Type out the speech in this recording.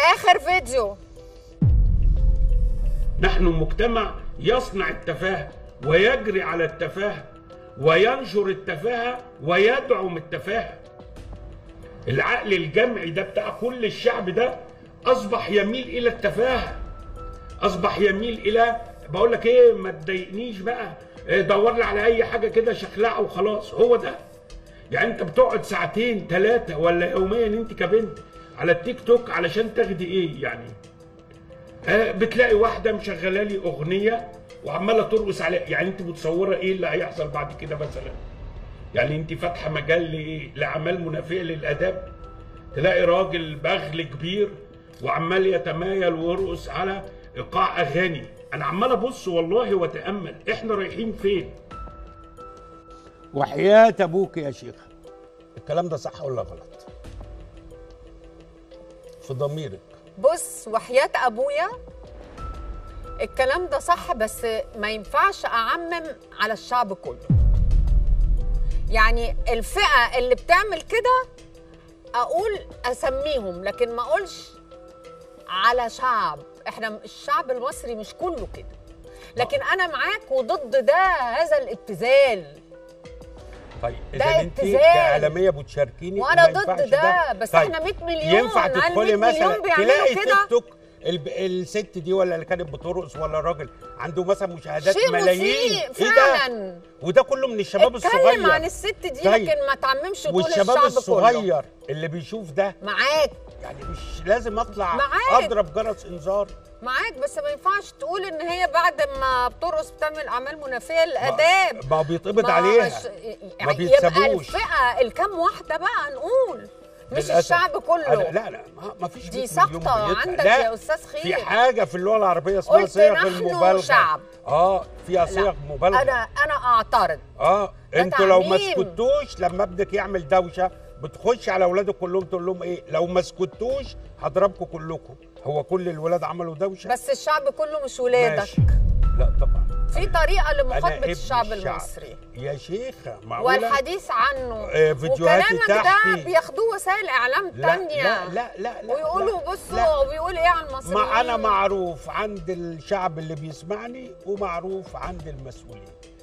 اخر فيديو نحن مجتمع يصنع التفاهة ويجري على التفاهة وينشر التفاهة ويدعم التفاهة العقل الجمعي ده بتاع كل الشعب ده أصبح يميل إلى التفاهة أصبح يميل إلى بقول لك إيه ما تضايقنيش بقى إيه دور لي على أي حاجة كده شخلعة وخلاص هو ده يعني أنت بتقعد ساعتين ثلاثة ولا يوميا أنت كبنت على التيك توك علشان تاخدي إيه يعني آه، بتلاقي واحده مشغله لي اغنيه وعماله ترقص عليها يعني انت متصوره ايه اللي هيحصل بعد كده مثلا يعني انت فاتحه مجال لايه لاعمال منافيه للاداب تلاقي راجل بغل كبير وعمال يتمايل ويرقص على ايقاع اغاني انا عمال ابص والله واتامل احنا رايحين فين وحياة ابوك يا شيخ الكلام ده صح ولا غلط في ضميرك بص وحياة ابويا الكلام ده صح بس ما ينفعش اعمم على الشعب كله يعني الفئة اللي بتعمل كده اقول اسميهم لكن ما اقولش على شعب احنا الشعب المصري مش كله كده لكن انا معاك وضد ده هذا الابتذال طيب ده اذا انت ابتذال. كاعلاميه بتشاركيني وانا ما ينفعش ضد ده بس طيب. احنا 100 مليون ينفع هل تدخلي 100 مثلا مليون بيعملوا تلاقي كده تيك توك الب... الست دي ولا اللي كانت بترقص ولا الراجل عنده مثلا مشاهدات شيء ملايين مسيء ايه ده فعلا وده كله من الشباب اتكلم الصغير عن الست دي طيب. لكن ما تعممش طول والشباب الشعب كله الصغير اللي بيشوف ده معاك يعني مش لازم اطلع معاك. اضرب جرس انذار معاك بس ما ينفعش تقول ان هي بعد ما بترقص بتعمل اعمال منافيه للاداب ما هو بيتقبض ما عليها مش- ما يعني يبقى بيتسابوش. الفئه الكام واحده بقى نقول مش للأسف. الشعب كله أنا- لا لا ما- ما فيش دي 100 سقطة مليون بيطلع. عندك لا، يا أستاذ خير. في حاجه في اللغه العربيه اسمها قلت صيغ نحن المبالغه شعب. اه فيها صيغ لا مبالغه انا انا اعترض اه ده انتوا لو ما تعميم. سكتوش لما ابنك يعمل دوشه بتخش على اولادك كلهم تقول لهم ايه لو ما سكتوش هضربكم كلكم هو كل الولاد عملوا دوشه بس الشعب كله مش ولادك ماشي. لا طبعا في طريقه أنا لمخاطبه ابن الشعب المصري يا شيخه معقوله والحديث عنه آه، فيديوهاتي وكلامك ده تحكي. بياخدوه وسائل اعلام لا تانية لا لا لا لا ويقولوا لا، بصوا لا. هو بيقول ايه عن المصريين ما انا معروف عند الشعب اللي بيسمعني ومعروف عند المسؤولين